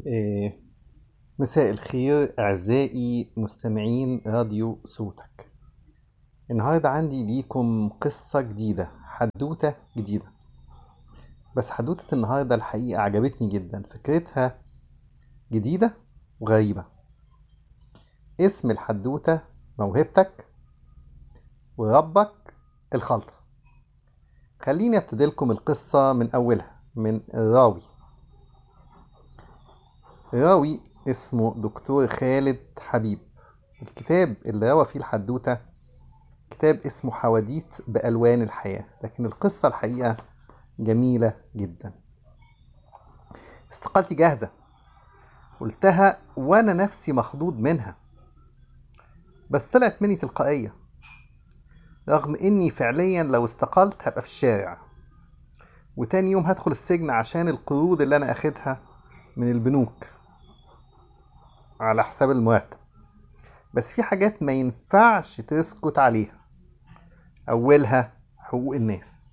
إيه، مساء الخير أعزائي مستمعين راديو صوتك النهاردة عندي ليكم قصة جديدة حدوتة جديدة بس حدوتة النهاردة الحقيقة عجبتني جدا فكرتها جديدة وغريبة اسم الحدوتة موهبتك وربك الخلطة خليني ابتدي لكم القصة من أولها من الراوي راوي اسمه دكتور خالد حبيب الكتاب اللي روى فيه الحدوتة كتاب اسمه حواديت بألوان الحياة لكن القصة الحقيقة جميلة جدا استقالتي جاهزة قلتها وأنا نفسي مخضوض منها بس طلعت مني تلقائية رغم إني فعليا لو استقلت هبقى في الشارع وتاني يوم هدخل السجن عشان القروض اللي أنا أخدها من البنوك على حساب المرتب بس في حاجات ما ينفعش تسكت عليها أولها حقوق الناس